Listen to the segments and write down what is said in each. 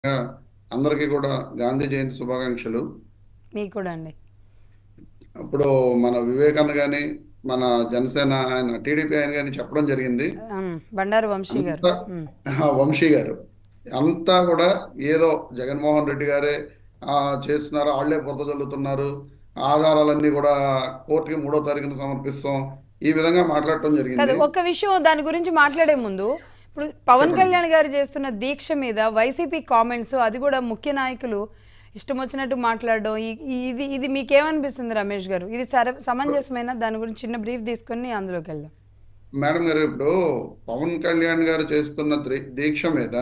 అందరికీ కూడా గాంధీ జయంతి శుభాకాంక్షలు మీకు కూడా అండి ఇప్పుడు మన వివేకానంద గాని మన జనసేన ఆయన టీడీపీ ఆయన కానీ చెప్పడం జరిగింది ఉమ్, బండారు వంశీ గారు అంతా ఉమ్, ఆ, వంశీ గారు అంతా కూడా ఏదో జగన్మోహన్ రెడ్డి గారే ఆ, చేస్తున్నారు వాళ్ళే బురద చల్లుతున్నారు ఆధారాలన్నీ కూడా కోర్టుకి మూడో తారీఖున సమర్పిస్తాం ఈ విధంగా మాట్లాడటం కాదు జరిగింది ఒక్క విషయం దాని గురించి మాట్లాడే ముందు ఇప్పుడు పవన్ కళ్యాణ్ గారు చేస్తున్న దీక్ష మీద వైసీపీ కామెంట్స్ అది కూడా ముఖ్య నాయకులు ఇష్టం వచ్చినట్టు మాట్లాడడం ఈ- ఈ- ఇది ఇది మీకేమనిపిస్తుంది రమేష్ గారు ఇది సర సమంజసమైన దాని గురించి చిన్న బ్రీఫ్ తీసుకొని అందులోకి వెళ్దాం మేడం గారు ఇప్పుడు పవన్ కళ్యాణ్ గారు చేస్తున్న ద్రి- దీక్ష మీద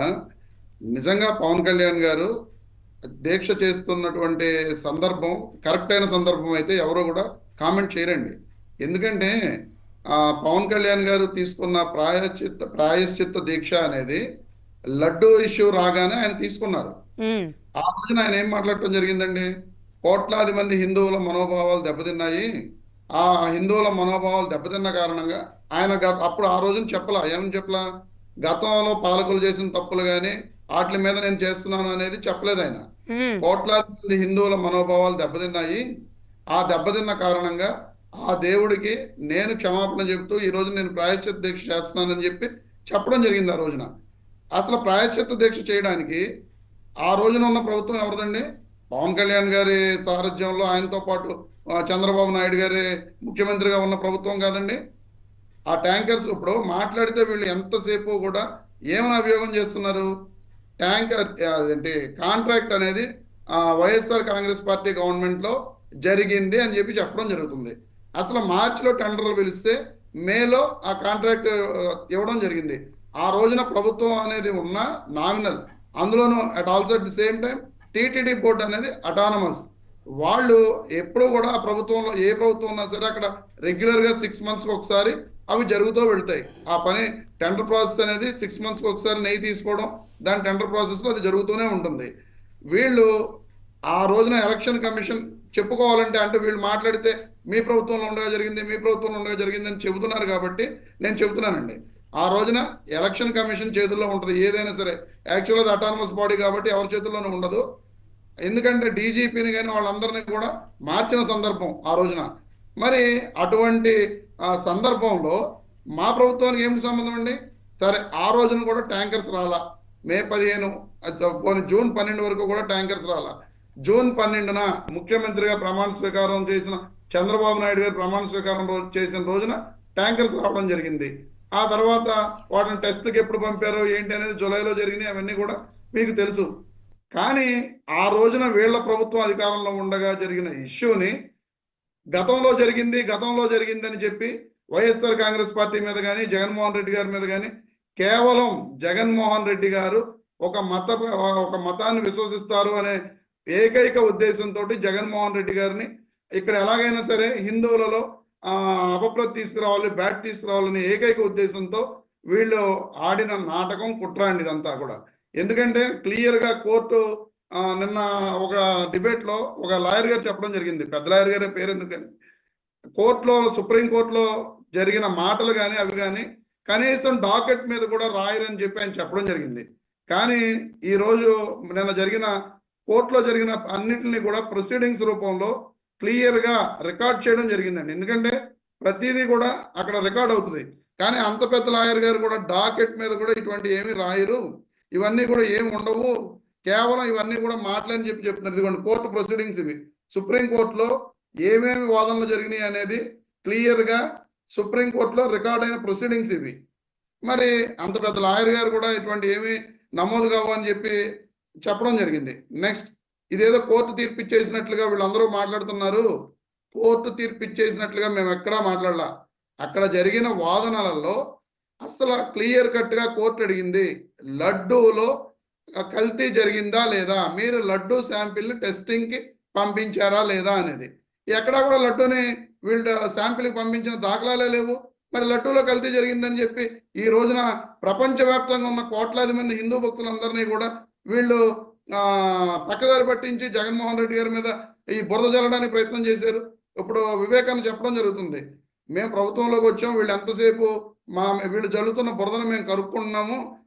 నిజంగా పవన్ కళ్యాణ్ గారు దీక్ష చేస్తున్నటువంటి సందర్భం కరెక్ట్ అయిన సందర్భం అయితే ఎవరు కూడా కామెంట్ చేయరండి ఎందుకంటే ఆ, పవన్ కళ్యాణ్ గారు తీసుకున్న ప్రాయశ్చిత్త ప్రాయశ్చిత్త దీక్ష అనేది లడ్డు ఇష్యూ రాగానే ఆయన తీసుకున్నారు ఉమ్, ఆ రోజున ఆయన ఏం మాట్లాడటం జరిగిందండి కోట్లాది మంది హిందువుల మనోభావాలు దెబ్బతిన్నాయి ఆ హిందువుల మనోభావాలు దెబ్బతిన్న కారణంగా ఆయన గత అప్పుడు ఆ రోజున చెప్పలా ఏమని చెప్పలా గతంలో పాలకులు చేసిన తప్పులు కానీ వాటి మీద నేను చేస్తున్నాను అనేది చెప్పలేదు ఆయన ఉమ్, కోట్లాది మంది హిందువుల మనోభావాలు దెబ్బతిన్నాయి ఆ దెబ్బతిన్న కారణంగా ఆ దేవుడికి నేను క్షమాపణ చెబుతూ ఈ రోజు నేను ప్రాయశ్చిత్త దీక్ష చేస్తున్నానని చెప్పి చెప్పడం జరిగింది ఆ రోజున అసలు ప్రాయశ్చిత్త దీక్ష చేయడానికి ఆ రోజున ఉన్న ప్రభుత్వం ఎవరిదండి పవన్ కళ్యాణ్ గారి సారథ్యంలో ఆయనతో పాటు ఆ, చంద్రబాబు నాయుడు గారి ముఖ్యమంత్రిగా ఉన్న ప్రభుత్వం కాదండి ఆ ట్యాంకర్స్ ఇప్పుడు మాట్లాడితే వీళ్ళు ఎంతసేపు కూడా ఏమని అభియోగం చేస్తున్నారు ట్యాంకర్ అదేంటి కాంట్రాక్ట్ అనేది ఆ, వైఎస్ఆర్ కాంగ్రెస్ పార్టీ గవర్నమెంట్లో జరిగింది అని చెప్పి చెప్పడం జరుగుతుంది అసలు మార్చిలో టెండర్లు పిలిస్తే మేలో ఆ కాంట్రాక్ట్ ఆ, ఇవ్వడం జరిగింది ఆ రోజున ప్రభుత్వం అనేది ఉన్న నామినల్ అందులోనూ at also at the same time TTD board అనేది అటానమస్ వాళ్ళు ఎప్పుడు కూడా ఆ ప్రభుత్వంలో ఏ ప్రభుత్వం ఉన్నా సరే అక్కడ రెగ్యులర్ గా సిక్స్ మంత్స్ ఒకసారి అవి జరుగుతూ వెళ్తాయి ఆ పని టెండర్ ప్రాసెస్ అనేది సిక్స్ మంత్స్ ఒకసారి నెయ్యి తీసుకోవడం దాని టెండర్ ప్రాసెస్ లో అది జరుగుతూనే ఉంటుంది వీళ్ళు ఆ రోజున ఎలక్షన్ కమిషన్ చెప్పుకోవాలంటే అంటే వీళ్ళు మాట్లాడితే మీ ప్రభుత్వంలో ఉండగా జరిగింది మీ ప్రభుత్వంలో ఉండగా జరిగింది అని చెబుతున్నారు కాబట్టి నేను చెబుతున్నానండి ఆ రోజున ఎలక్షన్ కమిషన్ చేతుల్లో ఉంటుంది ఏదైనా సరే యాక్చువల్గా అది అటానమస్ బాడీ కాబట్టి ఎవరి చేతుల్లోనూ ఉండదు ఎందుకంటే డీజీపీని కానీ వాళ్ళందరినీ కూడా మార్చిన సందర్భం ఆ రోజున మరి అటువంటి ఆ, సందర్భంలో మా ప్రభుత్వానికి ఏమిటి సంబంధం అండి సరే ఆ రోజున కూడా ట్యాంకర్స్ రాలా మే పదిహేను అది పోనీ జూన్ పన్నెండు వరకు కూడా ట్యాంకర్స్ రాలా జూన్ పన్నెండున ముఖ్యమంత్రిగా ప్రమాణ స్వీకారం చేసిన చంద్రబాబు నాయుడు గారు ప్రమాణ స్వీకారం రోజు చేసిన రోజున ట్యాంకర్స్ రావడం జరిగింది ఆ తర్వాత వాటిని టెస్ట్కి ఎప్పుడు పంపారో ఏంటి అనేది జూలైలో జరిగినాయి అవన్నీ కూడా మీకు తెలుసు కానీ ఆ రోజున వీళ్ళ ప్రభుత్వం అధికారంలో ఉండగా జరిగిన ఇష్యూని గతంలో జరిగింది గతంలో జరిగింది అని చెప్పి వైఎస్ఆర్ కాంగ్రెస్ పార్టీ మీద కానీ జగన్మోహన్ రెడ్డి గారి మీద కానీ కేవలం జగన్మోహన్ రెడ్డి గారు ఒక మత ఒక మతాన్ని విశ్వసిస్తారు అనే ఏకైక ఉద్దేశంతో జగన్మోహన్ రెడ్డి గారిని ఇక్కడ ఎలాగైనా సరే హిందువులలో ఆ, అపప్రతి తీసుకురావాలి బ్యాట్ తీసుకురావాలనే ఏకైక ఉద్దేశంతో వీళ్ళు ఆడిన నాటకం కుట్ర అండి ఇదంతా కూడా ఎందుకంటే క్లియర్ గా కోర్టు ఆ, నిన్న ఒక డిబేట్ లో ఒక లాయర్ గారు చెప్పడం జరిగింది పెద్ద లాయర్ గారి పేరు ఎందుకని కోర్టులో సుప్రీం కోర్టులో జరిగిన మాటలు కానీ అవి కానీ కనీసం డాకెట్ మీద కూడా రాయరని చెప్పి ఆయన చెప్పడం జరిగింది కానీ ఈ రోజు నిన్న జరిగిన కోర్టులో జరిగిన అన్నిటిని కూడా ప్రొసీడింగ్స్ రూపంలో క్లియర్ గా రికార్డ్ చేయడం జరిగిందండి ఎందుకంటే ప్రతిదీ కూడా అక్కడ రికార్డ్ అవుతుంది కానీ అంత పెద్ద లాయర్ గారు కూడా డాకెట్ మీద కూడా ఇటువంటి ఏమి రాయరు ఇవన్నీ కూడా ఏమి ఉండవు కేవలం ఇవన్నీ కూడా మాటలని చెప్పి చెప్తున్నారు ఇదిగోండి కోర్టు ప్రొసీడింగ్స్ ఇవి సుప్రీం కోర్టులో ఏమేమి వాదనలు జరిగినాయి అనేది క్లియర్ గా సుప్రీం కోర్టులో రికార్డ్ అయిన ప్రొసీడింగ్స్ ఇవి మరి అంత పెద్ద లాయర్ గారు కూడా ఇటువంటి ఏమి నమోదు కావు అని చెప్పి చెప్పడం జరిగింది నెక్స్ట్ ఇదేదో కోర్టు తీర్పు ఇచ్చేసినట్లుగా వీళ్ళందరూ మాట్లాడుతున్నారు కోర్టు తీర్పు ఇచ్చేసినట్లుగా మేము ఎక్కడా మాట్లాడలా అక్కడ జరిగిన వాదనలలో అసలు క్లియర్ కట్ గా కోర్టు అడిగింది లడ్డూలో కల్తీ జరిగిందా లేదా మీరు లడ్డూ శాంపిల్ ని టెస్టింగ్ కి పంపించారా లేదా అనేది ఎక్కడా కూడా లడ్డూని వీళ్ళు శాంపిల్ కి పంపించిన దాఖలాలే లేవు మరి లడ్డూలో కల్తీ జరిగిందని చెప్పి ఈ రోజున ప్రపంచవ్యాప్తంగా ఉన్న కోట్లాది మంది హిందూ భక్తులందరినీ కూడా వీళ్ళు ఆ పక్కదారి పట్టించి జగన్మోహన్ రెడ్డి గారి మీద ఈ బురద జల్లడానికి ప్రయత్నం చేశారు ఇప్పుడు వివేకాన్ని చెప్పడం జరుగుతుంది మేము ప్రభుత్వంలోకి వచ్చాం వీళ్ళు ఎంతసేపు మా వీళ్ళు జల్లుతున్న బురదను మేము కనుక్కుంటున్నాము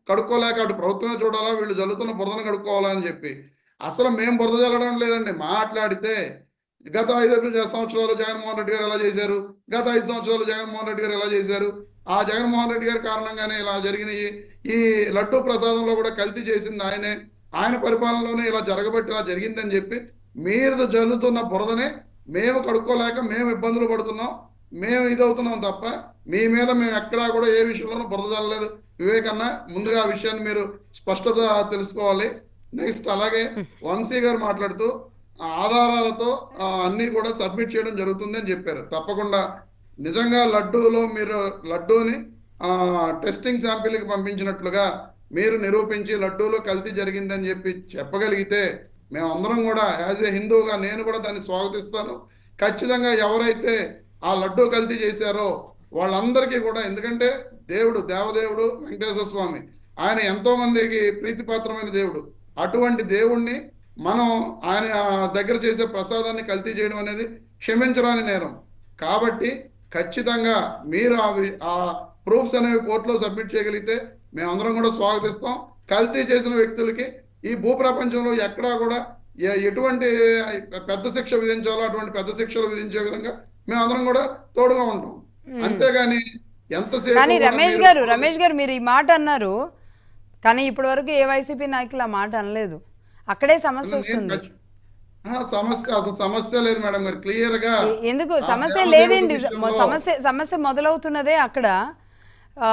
కడుక్కోలేక అటు ప్రభుత్వమే చూడాలా వీళ్ళు జల్లుతున్న బురదను కడుక్కోవాలా అని చెప్పి అసలు మేము బురద చల్లడం లేదండి మాట్లాడితే గత ఐదు సంవత్సరాలు జగన్మోహన్ రెడ్డి గారు ఎలా చేశారు గత ఐదు సంవత్సరాలు జగన్మోహన్ రెడ్డి గారు ఎలా చేశారు ఆ జగన్మోహన్ రెడ్డి గారి కారణంగానే ఇలా జరిగినాయి ఈ లడ్డూ ప్రసాదంలో కూడా కల్తీ చేసింది ఆయనే ఆయన పరిపాలనలోనే ఇలా జరగబట్టి ఇలా జరిగిందని చెప్పి మీరు జల్లుతున్న బురదనే మేము కడుక్కోలేక మేము ఇబ్బందులు పడుతున్నాం మేము ఇదవుతున్నాం తప్ప మీ మీద మేము ఎక్కడా కూడా ఏ విషయంలోనూ బురద చల్లలేదు వివేకన్న ముందుగా ఆ విషయాన్ని మీరు స్పష్టత తెలుసుకోవాలి నెక్స్ట్ అలాగే వంశీ గారు మాట్లాడుతూ ఆ ఆధారాలతో ఆ, అన్ని కూడా సబ్మిట్ చేయడం జరుగుతుంది అని చెప్పారు తప్పకుండా నిజంగా లడ్డూలో మీరు లడ్డూని ఆ, టెస్టింగ్ శాంపిల్కి పంపించినట్లుగా మీరు నిరూపించి లడ్డూలో కల్తీ జరిగిందని చెప్పి చెప్పగలిగితే మేమందరం కూడా యాజ్ ఏ హిందువుగా నేను కూడా దాన్ని స్వాగతిస్తాను ఖచ్చితంగా ఎవరైతే ఆ లడ్డూ కల్తీ చేశారో వాళ్ళందరికీ కూడా ఎందుకంటే దేవుడు దేవదేవుడు వెంకటేశ్వర స్వామి ఆయన ఎంతో మందికి ప్రీతిపాత్రమైన దేవుడు అటువంటి దేవుణ్ణి మనం ఆయన దగ్గర చేసే ప్రసాదాన్ని కల్తీ చేయడం అనేది క్షమించరాని నేరం కాబట్టి ఖచ్చితంగా మీరు ఆ వి- ఆ ప్రూఫ్స్ అనేవి కోర్టులో సబ్మిట్ చేయగలిగితే మేమందరం కూడా స్వాగతిస్తాం కల్తీ చేసిన వ్యక్తులకి ఈ భూప్రపంచంలో ఎక్కడా కూడా ఎ- ఎటువంటి పెద్ద శిక్ష విధించాలో అటువంటి పెద్ద శిక్షలు విధించే విధంగా మేమందరం కూడా తోడుగా ఉంటాం అంతేగాని ఎంతసేపు కానీ కూడా రమేష్ మీరు- గారు రమేష్ గారు మీరు ఈ మాట అన్నారు కానీ ఇప్పటి వరకు ఏ వైసీపీ నాయకులు ఆ మాట అనలేదు అక్కడే సమస్య నేను వస్తుంది ఖచ్చి- ఆ, సమస్య అసలు సమస్య లేదు మేడం గారు క్లియర్ గా ఎ- ఎందుకు ఆ సమస్య దేవదేవుడి లేదండి విషయంలో సమస్య సమస్య మొదలవుతున్నదే అక్కడ ఆ,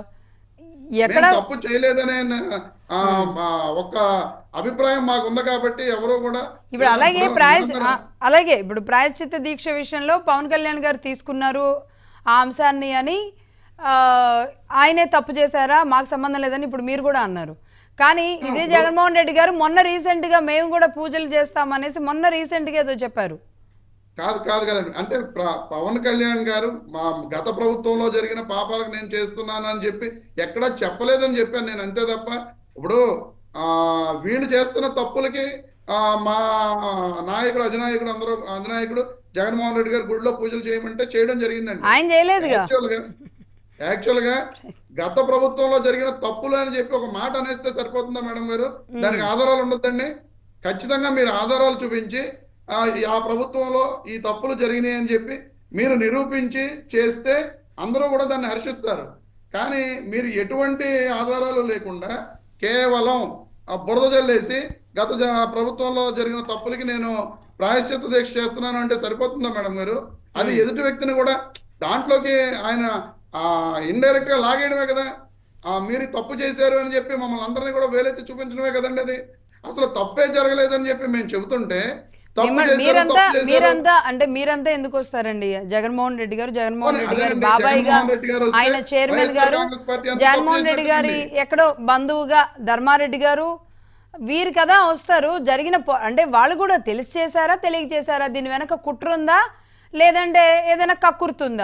మేము ఎక్కడ తప్పు చేయలేదనే ఆ, ఆ, ఒక అభిప్రాయం మాకు ఉంది కాబట్టి ఎవరు కూడా ఇప్పుడు అలాగే ఇప్పుడు ప్రాయ అందరూ- ఆ, అలాగే ఇప్పుడు ప్రాయశ్చిత్త దీక్ష విషయంలో పవన్ కళ్యాణ్ గారు తీసుకున్నారు ఆ అంశాన్ని అని ఆ, ఆయనే తప్పు చేశారా మాకు సంబంధం లేదని ఇప్పుడు మీరు కూడా అన్నారు కానీ ఇదే జగన్మోహన్ రెడ్డి గారు మొన్న రీసెంట్ గా మేము కూడా పూజలు చేస్తామనేసి మొన్న రీసెంట్ గా ఏదో చెప్పారు కాదు కాదు కదండి అంటే ప్ర- పవన్ కళ్యాణ్ గారు మా గత ప్రభుత్వంలో జరిగిన పాపాలకు నేను చేస్తున్నాను అని చెప్పి ఎక్కడా చెప్పలేదని చెప్పాను నేను అంతే తప్ప ఇప్పుడు ఆ వీళ్ళు చేస్తున్న తప్పులకి ఆ మా నాయకుడు అధినాయకుడు అందరూ అధినాయకుడు జగన్మోహన్ రెడ్డి గారు గుడిలో పూజలు చేయమంటే చేయడం జరిగిందండి ఆయన చేయలేదుగా యాక్చువల్ గా యాక్చువల్ గా గత ప్రభుత్వంలో జరిగిన తప్పులు అని చెప్పి ఒక మాట అనేస్తే సరిపోతుందా మేడం గారు దానికి ఆధారాలు ఉండొద్దండి ఖచ్చితంగా మీరు ఆధారాలు చూపించి ఆ, ఈ- ఆ ప్రభుత్వంలో ఈ తప్పులు జరిగినాయి అని చెప్పి మీరు నిరూపించి చేస్తే అందరూ కూడా దాన్ని హర్షిస్తారు కానీ మీరు ఎటువంటి ఆధారాలు లేకుండా కేవలం ఆ బురద జల్లేసి గత జ- ప్రభుత్వంలో జరిగిన తప్పులకి నేను ప్రాయశ్చిత్త దీక్ష చేస్తున్నాను అంటే సరిపోతుందా మేడం గారు అది ఎదుటి వ్యక్తిని కూడా దాంట్లోకి ఆయన ఇండైరెక్ట్ గా లాగేయడమే కదా ఆ, మీరు ఈ తప్పు చేశారు అని చెప్పి మమ్మల్ని అందరినీ కూడా వేలెత్తి చూపించడమే కదండి అది అసలు తప్పే జరగలేదని చెప్పి మేము చెబుతుంటే తప్పు మిమ్మ- చేశారు, మీరంతా తప్పు చేశారు. మీరంతా అంటే మీరంతా ఎందుకు వస్తారండి జగన్మోహన్ రెడ్డి గారు జగన్మోహన్ పోనీ, రెడ్డి గారి అదేనండి, బాబాయ్ గా జగన్మోహన్ రెడ్డి గారు వస్తే ఆయన చైర్మన్ వైఎస్ఆర్ గారు కాంగ్రెస్ పార్టీ అంతా జగన్మోహన్ తప్పు రెడ్డి గారి చేసినట్టుంది. ఎక్కడో బంధువుగా ధర్మారెడ్డి గారు వీరు కదా వస్తారు జరిగిన పొ- అంటే వాళ్ళు కూడా తెలిసి చేశారా తెలియక చేశారా దీని వెనక కుట్ర ఉందా లేదంటే ఏదైనా కక్కుర్తుందా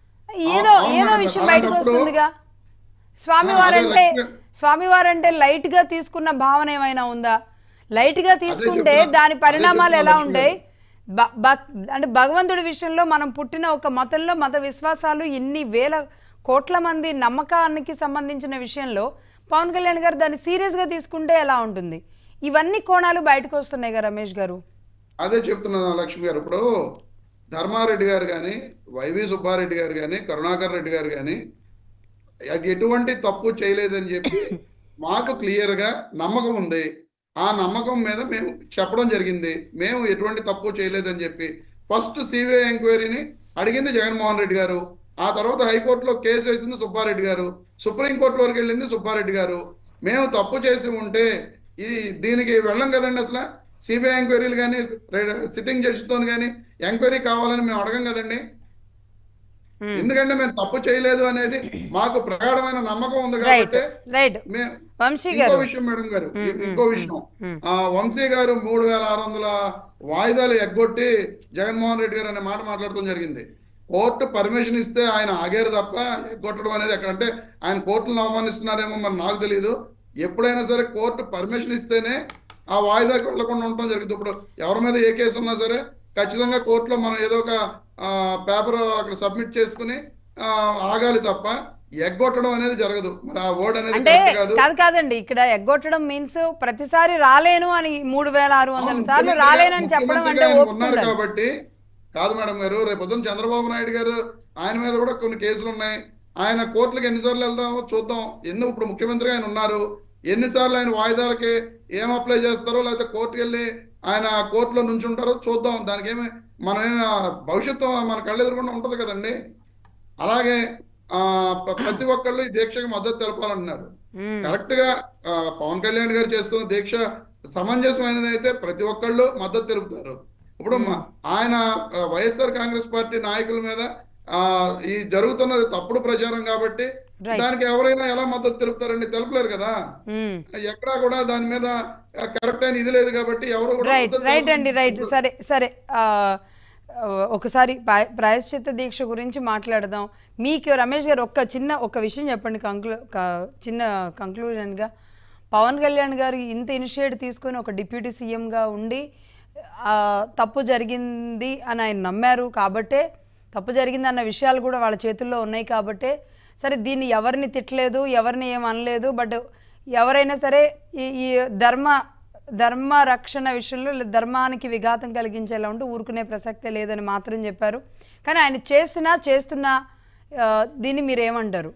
ఏదో అవును ఏదో మేడం, విషయం బయటకు అలాంటప్పుడు- వస్తుందిగా ఆ, స్వామివారంటే అదే లక్ష్మి- స్వామివారంటే లైట్ గా తీసుకున్న భావన ఏమైనా ఉందా లైట్ గా తీసుకుంటే చెప్తున్నా. దాని అదే పరిణామాలు చెప్తున్నా ఎలా లక్ష్మి ఉంటాయి బ- భక్- అంటే భగవంతుడి విషయంలో మనం పుట్టిన ఒక మతంలో మత విశ్వాసాలు ఇన్ని వేల కోట్ల మంది నమ్మకానికి సంబంధించిన విషయంలో పవన్ కళ్యాణ్ గారు దాన్ని సీరియస్ గా తీసుకుంటే ఎలా ఉంటుంది ఇవన్నీ కోణాలు బయటకు వస్తున్నాయి కదా రమేష్ గారు అదే చెప్తున్నాను లక్ష్మి గారు ఇప్పుడు ధర్మారెడ్డి గారు కానీ వైవి సుబ్బారెడ్డి గారు కానీ కరుణాకర్ రెడ్డి గారు కానీ ఎటువంటి తప్పు చేయలేదని చెప్పి మాకు క్లియర్గా నమ్మకం ఉంది ఆ నమ్మకం మీద మేము చెప్పడం జరిగింది మేము ఎటువంటి తప్పు చేయలేదని చెప్పి ఫస్ట్ సిబిఐ ఎంక్వైరీని అడిగింది జగన్మోహన్ రెడ్డి గారు ఆ తర్వాత హైకోర్టులో కేసు వేసింది సుబ్బారెడ్డి గారు సుప్రీంకోర్టు వరకు వెళ్ళింది సుబ్బారెడ్డి గారు మేము తప్పు చేసి ఉంటే ఈ దీనికి వెళ్ళం కదండి అసలు సిబిఐ ఎంక్వైరీలు కానీ సిట్టింగ్ జడ్జితో కానీ ఎంక్వైరీ కావాలని మేము అడగం కదండి ఎందుకంటే మేము తప్పు చేయలేదు అనేది మాకు ప్రగాఢమైన నమ్మకం ఉంది రైట్ కాబట్టి రైట్ మే- వంశీ ఇంకో గారు విషయం మేడం గారు ఇంకో విషయం ఆ, వంశీ గారు మూడు వేల ఆరు వందల వాయిదాలు ఎగ్గొట్టి జగన్మోహన్ రెడ్డి గారు అనే మాట మాట్లాడటం జరిగింది కోర్టు పర్మిషన్ ఇస్తే ఆయన ఆగారు తప్ప ఎగ్గొట్టడం అనేది ఎక్కడంటే ఆయన కోర్టులను అవమానిస్తున్నారేమో మరి నాకు తెలియదు ఎప్పుడైనా సరే కోర్టు పర్మిషన్ ఇస్తేనే ఆ వాయిదాకి వెళ్లకుండా ఉండటం జరుగుతుంది ఇప్పుడు ఎవరి మీద ఏ కేసు ఉన్నా సరే ఖచ్చితంగా కోర్టులో మనం ఏదో ఒక పేపర్ అక్కడ సబ్మిట్ చేసుకుని ఆ, ఆగాలి తప్ప ఎగ్గొట్టడం అనేది జరగదు మరి ఆ వర్డ్ అనేది అంటే కరెక్ట్ కాదు కాదు కాదండి ఇక్కడ ఎగ్గొట్టడం మీన్స్ ప్రతిసారి రాలేను అని మూడు వేల ఆరు వందల అవును, సార్లు ముఖ్యమంత్రిగా- రాలేనని చెప్పడం ముఖ్యమంత్రిగా అంటే ఆయన ఓపిక ఉన్నారు ఉండాలి. కాబట్టి కాదు మేడం గారు రేపు పొద్దున్న చంద్రబాబు నాయుడు గారు ఆయన మీద కూడా కొన్ని కేసులు ఉన్నాయి ఆయన కోర్టులకు ఎన్నిసార్లు వెళ్దామో చూద్దాం ఎందుకు ఇప్పుడు ముఖ్యమంత్రిగా ఆయన ఉన్నారు ఎన్నిసార్లు ఆయన వాయిదాలకి ఏం అప్లై చేస్తారో లేకపోతే కోర్టుకి వెళ్ళి ఆయన కోర్టులో నుంచి ఉంటారో చూద్దాం దానికి ఏమి మనం ఏమి, ఆ, భవిష్యత్తు మన కళ్ళు ఎదురుకుండా ఉంటుంది కదండి అలాగే ఆ, ప్ర- ప్రతి ఒక్కళ్ళు ఈ దీక్షకు మద్దతు తెలపాలంటున్నారు మ్మ్. కరెక్ట్ గా ఆ, పవన్ కళ్యాణ్ గారు చేస్తున్న దీక్ష సమంజసమైనది అయితే ప్రతి ఒక్కళ్ళు మద్దతు తెలుపుతారు ఇప్పుడు మ- ఆయన ఆ, వైఎస్ఆర్ కాంగ్రెస్ పార్టీ నాయకుల మీద ఆ ఈ జరుగుతున్నది తప్పుడు ప్రచారం కాబట్టి Right. దానికి ఎవరైనా ఎలా మద్దతు తెలుపుతారండి తెలుపలేరు కదా మ్మ్. ఎక్కడా కూడా దాని మీద కరెక్ట్ అయిన ఇది లేదు కాబట్టి ఎవరు కూడా రైట్ మద్దతు రైట్ అండి రైట్ తెలుపలేరు. సరే సరే ఆ, ఆ, ఒకసారి ప్రాయ- ప్రాయశ్చిత్త దీక్ష గురించి మాట్లాడదాం మీకు రమేష్ గారు ఒక్క చిన్న ఒక విషయం చెప్పండి కంక్లూ క- చిన్న కంక్లూజన్గా పవన్ కళ్యాణ్ గారు ఇంత ఇనిషియేట్ తీసుకొని ఒక డిప్యూటీ సీఎంగా ఉండి ఆ, తప్పు జరిగింది అని ఆయన నమ్మారు కాబట్టే తప్పు జరిగింది అన్న విషయాలు కూడా వాళ్ళ చేతుల్లో ఉన్నాయి కాబట్టే సరే దీన్ని ఎవరిని తిట్టలేదు ఎవరిని ఏం అనలేదు బట్ ఎవరైనా సరే ఈ ఈ ధర్మ ధర్మ రక్షణ విషయంలో లేదా ధర్మానికి విఘాతం కలిగించేలా ఉంటూ ఊరుకునే ప్రసక్తే లేదని మాత్రం చెప్పారు కానీ ఆయన చేసినా చేస్తున్నా ఆ, దీన్ని మీరు ఏమంటారు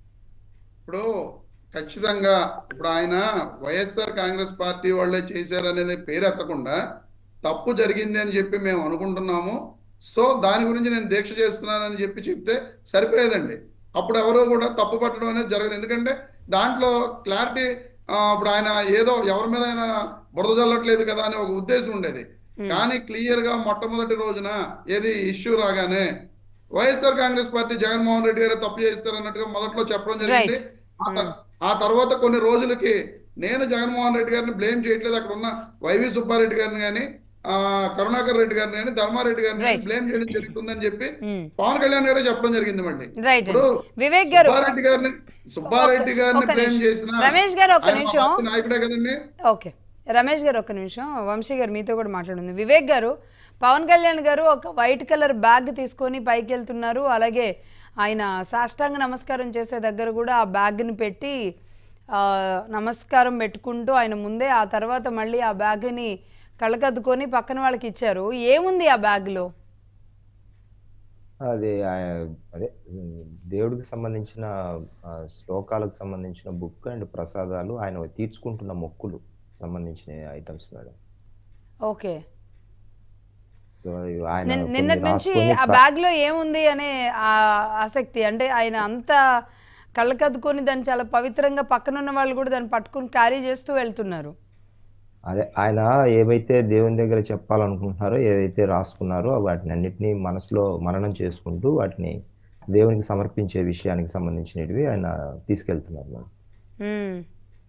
ఇప్పుడు ఖచ్చితంగా ఇప్పుడు ఆయన వైఎస్ఆర్ కాంగ్రెస్ పార్టీ వాళ్ళే చేశారు అనేది పేరు ఎత్తకుండా తప్పు జరిగింది అని చెప్పి మేము అనుకుంటున్నాము సో దాని గురించి నేను దీక్ష చేస్తున్నానని చెప్పి చెప్తే సరిపోయేదండి అప్పుడు ఎవరో కూడా తప్పు పట్టడం అనేది జరగదు ఎందుకంటే దాంట్లో క్లారిటీ ఇప్పుడు ఆయన ఏదో ఎవరి మీద ఆయన బురద జల్లట్లేదు కదా అనే ఒక ఉద్దేశం ఉండేది కానీ క్లియర్ గా మొట్టమొదటి రోజున ఏది ఇష్యూ రాగానే YSR Congress party Jaganmohan Reddy garu తప్పు చేస్తారు అన్నట్టుగా మొదట్లో చెప్పడం జరిగింది Right. ఆ త- ఆ తర్వాత కొన్ని రోజులకి నేను జగన్మోహన్ రెడ్డి గారిని బ్లేమ్ చేయట్లేదు అక్కడ ఉన్న వైవి సుబ్బారెడ్డి గారిని కానీ ఆ కరుణాకర్ రెడ్డి గారిని కానీ ధర్మారెడ్డి గారిని Right. బ్లేమ్ చేయడం జరుగుతుందని చెప్పి Hmm. పవన్ కళ్యాణ్ గారే చెప్పడం జరిగింది మళ్ళీ రైట్ ఇప్పుడు వివేక్ గారు సుబ్బారెడ్డి గారిని సుబ్బారెడ్డి గారిని ఒక బ్లేమ్ నిమిషం. చేసిన రమేష్ గారు ఒక ఆయన మా నిమిషం. పార్టీ నాయకుడే కదండి ఓకే రమేష్ గారు ఒక్క నిమిషం వంశీ గారు మీతో కూడా మాట్లాడింది వివేక్ గారు పవన్ కళ్యాణ్ గారు ఒక వైట్ కలర్ బ్యాగ్ తీసుకొని పైకి వెళ్తున్నారు అలాగే ఆయన సాష్టాంగ నమస్కారం చేసే దగ్గర కూడా ఆ బ్యాగ్ని పెట్టి ఆ, నమస్కారం పెట్టుకుంటూ ఆయన ముందే ఆ తర్వాత మళ్ళీ ఆ బ్యాగ్ని కళ్ళకద్దుకొని పక్కన వాళ్ళకి ఇచ్చారు ఏముంది ఆ బ్యాగ్లో అదే ఆ- అదే ఉమ్, దేవుడికి సంబంధించిన ఆ, శ్లోకాలకు సంబంధించిన బుక్ అండ్ ప్రసాదాలు ఆయన తీర్చుకుంటున్న మొక్కులు సంబంధించిన ఐటమ్స్ మేడం ఓకే సో ఇవి ఆయన నిన్- కొన్ని నిన్నటి నుంచి రాసుకొని ఆ ప్ర- బ్యాగ్ లో ఏముంది అనే ఆ ఆసక్తి అంటే ఆయన అంత కళ్ళకద్దుకొని దాన్ని చాలా పవిత్రంగా పక్కనున్న వాళ్ళు కూడా దాన్ని పట్టుకుని క్యారీ చేస్తూ వెళ్తున్నారు అదే ఆయన ఏవైతే దేవుని దగ్గర చెప్పాలనుకుంటున్నారో ఏవైతే రాసుకున్నారో వాటిని అన్నిటినీ మనసులో మననం చేసుకుంటూ వాటిని దేవునికి సమర్పించే విషయానికి సంబంధించినవి ఆయన తీసుకెళ్తున్నారు మేడం మ్మ్.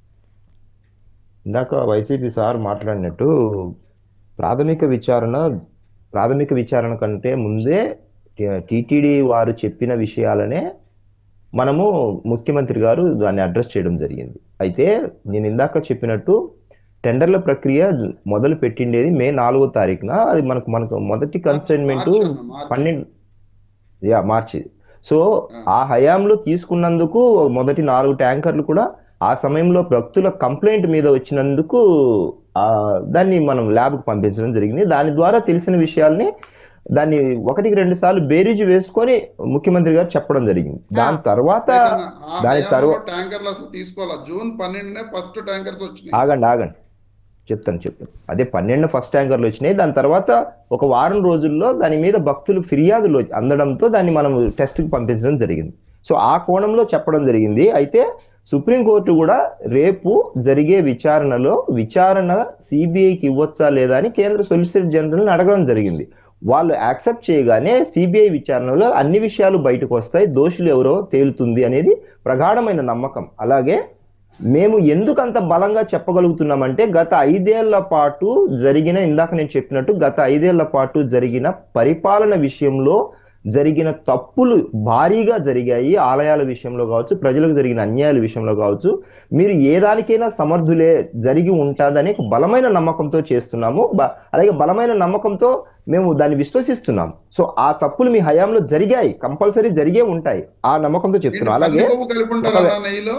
ఇందాక వైసీపీ సార్ మాట్లాడినట్టు ప్రాథమిక విచారణ ప్రాథమిక విచారణ కంటే ముందే టిటిడి వారు చెప్పిన విషయాలనే మనము ముఖ్యమంత్రి గారు దాన్ని అడ్రస్ చేయడం జరిగింది అయితే నేను ఇందాక చెప్పినట్టు టెండర్ల ప్రక్రియ మొదలు పెట్టిండేది మే నాలుగో తారీఖున అది మనకు మనకు మొదటి కన్సైన్మెంట్ మార్చి అన్న, మార్చి. పన్నెండు యా మార్చి సో ఆ హయాంలో తీసుకున్నందుకు మొదటి నాలుగు ట్యాంకర్లు కూడా ఆ సమయంలో భక్తుల కంప్లైంట్ మీద వచ్చినందుకు ఆ దాన్ని మనం ల్యాబ్కి పంపించడం జరిగింది దాని ద్వారా తెలిసిన విషయాల్ని దాన్ని ఒకటికి రెండు సార్లు బేరీజు వేసుకొని ముఖ్యమంత్రి గారు చెప్పడం జరిగింది దాని తర్వాత లేదన్న, ఆ దాని హయాంలో తర్వాత ట్యాంకర్లు అసలు తీసుకోవాలా జూన్ పన్నెండునే ఫస్ట్ ట్యాంకర్స్ వచ్చినాయి ఆగండి ఆగండి చెప్తాను చెప్తాను అదే పన్నెండు ఫస్ట్ ట్యాంకర్లు వచ్చినాయి దాని తర్వాత ఒక వారం రోజుల్లో దాని మీద భక్తులు ఫిర్యాదులు అందడంతో దాన్ని మనం టెస్ట్కి పంపించడం జరిగింది సో ఆ కోణంలో చెప్పడం జరిగింది అయితే సుప్రీంకోర్టు కూడా రేపు జరిగే విచారణలో విచారణ సిబిఐకి ఇవ్వచ్చా లేదా అని కేంద్ర సొలిసిటర్ జనరల్ని అడగడం జరిగింది వాళ్ళు యాక్సెప్ట్ చేయగానే సిబిఐ విచారణలో అన్ని విషయాలు బయటకు వస్తాయి దోషులు ఎవరో తేలుతుంది అనేది ప్రగాఢమైన నమ్మకం అలాగే మేము ఎందుకు అంత బలంగా చెప్పగలుగుతున్నామంటే గత ఐదేళ్ల పాటు జరిగిన ఇందాక నేను చెప్పినట్టు గత ఐదేళ్ల పాటు జరిగిన పరిపాలన విషయంలో జరిగిన తప్పులు భారీగా జరిగాయి ఆలయాల విషయంలో కావచ్చు ప్రజలకు జరిగిన అన్యాయాల విషయంలో కావచ్చు మీరు ఏ దానికైనా సమర్థులే జరిగి ఉంటుందని ఒక బలమైన నమ్మకంతో చేస్తున్నాము బ- అలాగే బలమైన నమ్మకంతో మేము దాన్ని విశ్వసిస్తున్నాం సో ఆ తప్పులు మీ హయాంలో జరిగాయి కంపల్సరీ జరిగే ఉంటాయి ఆ నమ్మకంతో చెప్తున్నాం అలాగే పంది కొవ్వు కలిపి ఉంటారా నా నెయ్యిలో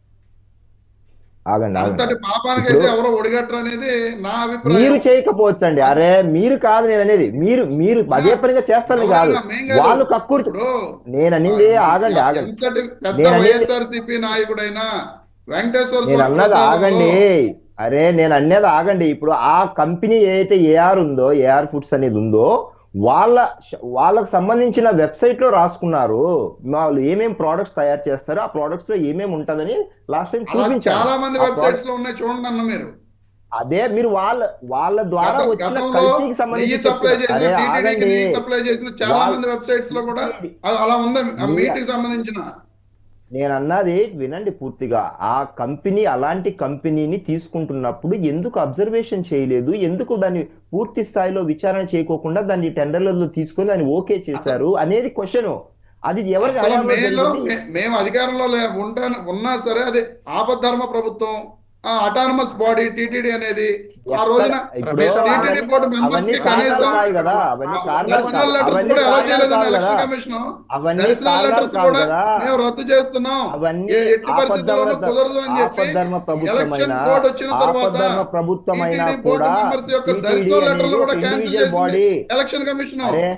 ఆగండి ఆగండి అంతటి పాపానికైతే ఎవరో ఒడిగట్టరు అనేది నా మీరు అభిప్రాయం చేయకపోవచ్చండి అరే మీరు కాదు నేను అనేది మీరు మీరు అదే పనిగా చేస్తారని కాదు ఎవరైనా మేం కాదు. వాళ్ళు కక్కుర్తి ఇప్పుడు నేను అనేది ఆగండి ఆగండి ఎంతటి పెద్ద నేను అనేది- వైఎస్ఆర్సీపీ నాయకుడైనా వెంకటేశ్వర నేను స్వామి అన్నది ప్రసాదంలో ఆగండి అరే నేను అన్నది ఆగండి ఇప్పుడు ఆ కంపెనీ ఏదైతే ఏఆర్ ఉందో ఏఆర్ ఫుడ్స్ అనేది ఉందో వాళ్ళ వాళ్ళకు సంబంధించిన వెబ్సైట్ లో రాసుకున్నారు వాళ్ళు ఏమేం ప్రోడక్ట్స్ తయారు చేస్తారో ఆ ప్రోడక్ట్స్ లో ఏమేమి ఉంటదని లాస్ట్ టైం అలా చూపించారు చాలా మంది ఆ వెబ్సైట్స్ లో ఉన్నాయి చూడండి అన్న మీరు అదే మీరు వాళ్ళ వాళ్ళ ద్వారా గత- వచ్చిన గతంలో కల్తీకి నెయ్యి సంబంధించి సప్లై చెప్తున్నారు. చేసిన అరే టీటీడీకి ఆగండి నెయ్యి సప్లై చేసిన చాలా వాళ్ళ- మంది వెబ్సైట్స్ లో కూడా అ- అలా ఉంది ఆ మీ- మీట్ కి సంబంధించిన నేను అన్నది వినండి పూర్తిగా ఆ కంపెనీ అలాంటి కంపెనీని తీసుకుంటున్నప్పుడు ఎందుకు అబ్జర్వేషన్ చేయలేదు ఎందుకు దాన్ని పూర్తి స్థాయిలో విచారణ చేయకోకుండా దాన్ని టెండర్లలో తీసుకొని దాన్ని ఓకే చేశారు అనేది క్వశ్చన్ అది ఎవరికి అసలు హయాంలో మేలో జరిగింది? మే- మేము అధికారంలో లే ఉంటా ఉన్నా సరే అది ఆపద్ధర్మ ప్రభుత్వం ఆ అటానమస్ బాడీ టీటీడీ అనేది ఆ రోజున ఇప్పుడు టీటీడీ అవన్నీ- బోర్డు మెంబర్స్ అవన్నీ కి కారణాలు కనీసం కాదు కదా అవన్నీ కారణాలు దర్శనాల కాదు. లెటర్స్ అవన్నీ కూడా ఎలా కారణాలు చేయలేదండి కాదు ఎలక్షన్ కదా. కమిషన్ అవన్నీ దర్శనాల కారణాలు లెటర్స్ కాదు కూడా కదా. మేము రద్దు చేస్తున్నాం అవన్నీ ఏ- ఎట్టి పరిస్థితుల్లోనూ ఆపద్ధర్మ- కుదరదు అని చెప్పి ఆపద్ధర్మ ప్రభుత్వమైన ఎలక్షన్ కోడ్ వచ్చిన తర్వాత ఆపద్ధర్మ ప్రభుత్వమైన టీటీడీ బోర్డు కూడా మెంబర్స్ యొక్క TTD దర్శనాల అనేది లెటర్లు కూడా ఒక క్యాన్సిల్ individual చేసింది body. ఎలక్షన్ కమిషన్ అరే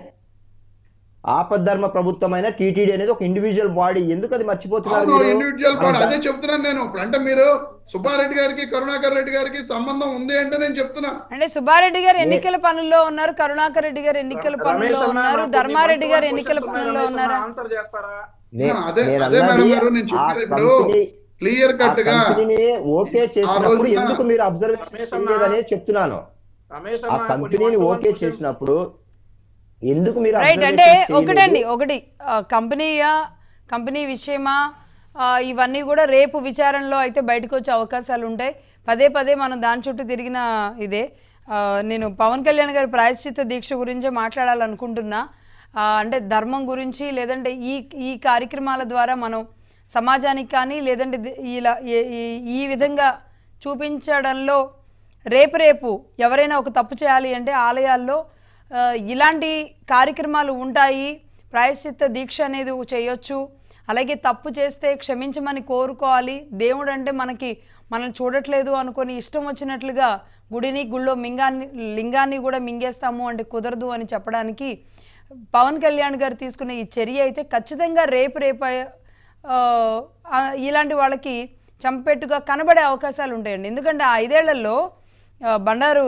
ఆపద్ధర్మ ప్రభుత్వమైన టీటీడీ అనేది ఒక ఇండివిజువల్ బాడీ ఎందుకు అది మర్చిపోతున్నారు అవును మీరు? ఇండివిజువల్ బాడీ మన అదే చెప్తున్నాను నేను ఇప్పుడు అంటే మీరు సుబ్బారెడ్డి గారికి కరుణాకర్ రెడ్డి గారికి సంబంధం ఉంది అంటే నేను చెప్తున్నా అంటే సుబ్బారెడ్డి గారు ఎన్నికల పనుల్లో ఉన్నారు కరుణాకర్ రెడ్డి గారు ఎన్నికల పనుల్లో ఉన్నారు ధర్మారెడ్డి గారు ఎన్నికల పనుల్లో ఉన్నారా ఆన్సర్ చేస్తారా నే- అదే నేను అదే మేడం అన్నది గారు నేను ఆ చెప్పేది ఇప్పుడు కంపెనీ క్లియర్ ఆ కట్ గా కంపెనీని ఓకే చేసినప్పుడు రోజున ఎందుకు మీరు అబ్జర్వేషన్ రమేష్ అన్న- చేయలేదని చెప్తున్నాను రమేష్ ఆ అన్న కంపెనీని కొన్ని ఓకే one-to-one చేసినప్పుడు ఎందుకు మీరు రైట్ observation అంటే చేయలేదు? ఒకటండి ఒకటి ఆ, కంపెనీయా కంపెనీ విషయమా ఆ, ఇవన్నీ కూడా రేపు విచారణలో అయితే బయటకు వచ్చే అవకాశాలు ఉంటాయి పదే పదే మనం దాని చుట్టూ తిరిగిన ఇదే ఆ, నేను పవన్ కళ్యాణ్ గారి ప్రాయశ్చిత్త దీక్ష గురించే మాట్లాడాలనుకుంటున్నా ఆ, అంటే ధర్మం గురించి లేదంటే ఈ ఈ కార్యక్రమాల ద్వారా మనం సమాజానికి కానీ లేదంటే ది- ఇలా ఈ- ఈ- ఈ విధంగా చూపించడంలో రేపు రేపు ఎవరైనా ఒక తప్పు చేయాలి అంటే ఆలయాల్లో ఆ, ఇలాంటి కార్యక్రమాలు ఉంటాయి ప్రాయశ్చిత్త దీక్ష అనేది చేయొచ్చు అలాగే తప్పు చేస్తే క్షమించమని కోరుకోవాలి దేవుడు అంటే మనకి మనల్ని చూడట్లేదు అనుకొని ఇష్టం వచ్చినట్లుగా గుడిని గుళ్ళో మింగాన్ని లింగాన్ని కూడా మింగేస్తాము అంటే కుదరదు అని చెప్పడానికి పవన్ కళ్యాణ్ గారు తీసుకున్న ఈ చర్య అయితే ఖచ్చితంగా రేపు రేపు ఆ, ఆ, ఇలాంటి వాళ్ళకి చంపెట్టుగా కనబడే అవకాశాలు ఉంటాయండి ఎందుకంటే ఆ ఐదేళ్లలో ఆ, బండారు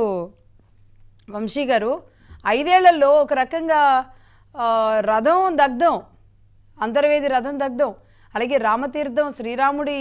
వంశీ గారు ఐదేళ్లలో ఒక రకంగా ఆ, రథం దగ్ధం అంతర్వేది రథం దగ్ధం అలాగే రామతీర్థం శ్రీరాముడి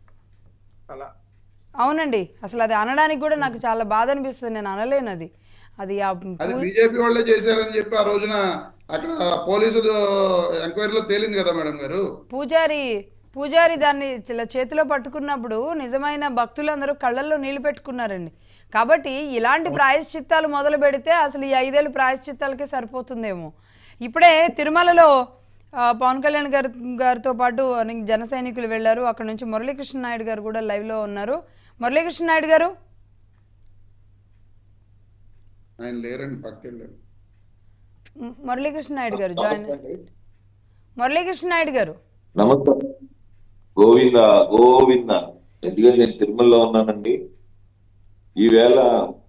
అలా అవునండి అసలు అది అనడానికి కూడా నాకు చాలా బాధ అనిపిస్తుంది నేను అనలేను అది అది ఆ అది పూ- బీజేపీ వాళ్ళే చేశారని చెప్పి ఆ రోజున అక్కడ పోలీసులు ఎంక్వైరీలో తేలింది కదా మేడం గారు పూజారి పూజారి దాన్ని ఇలా చేతిలో పట్టుకున్నప్పుడు నిజమైన భక్తులందరూ కళ్ళల్లో నీళ్లు పెట్టుకున్నారండి కాబట్టి ఇలాంటి ప్రాయశ్చిత్తాలు మొదలు పెడితే అసలు ఈ ఐదేళ్ళు ప్రాయశ్చిత్తాలకే సరిపోతుందేమో ఇప్పుడే తిరుమలలో ఆ, పవన్ కళ్యాణ్ గారి గారితో పాటు అనే- జన సైనికులు వెళ్ళారు అక్కడ నుంచి మురళీకృష్ణ నాయుడు గారు కూడా లైవ్లో ఉన్నారు మురళీకృష్ణ నాయుడు గారు ఆయన లేరండి పక్కెళ్ళారు ము- మురళీకృష్ణ నాయుడు గారు జాయిన్ మురళీకృష్ణ నాయుడు గారు నమస్తే గోవింద గోవింద ఎందుకంటే నేను తిరుమలలో ఉన్నానండి ఈవేళ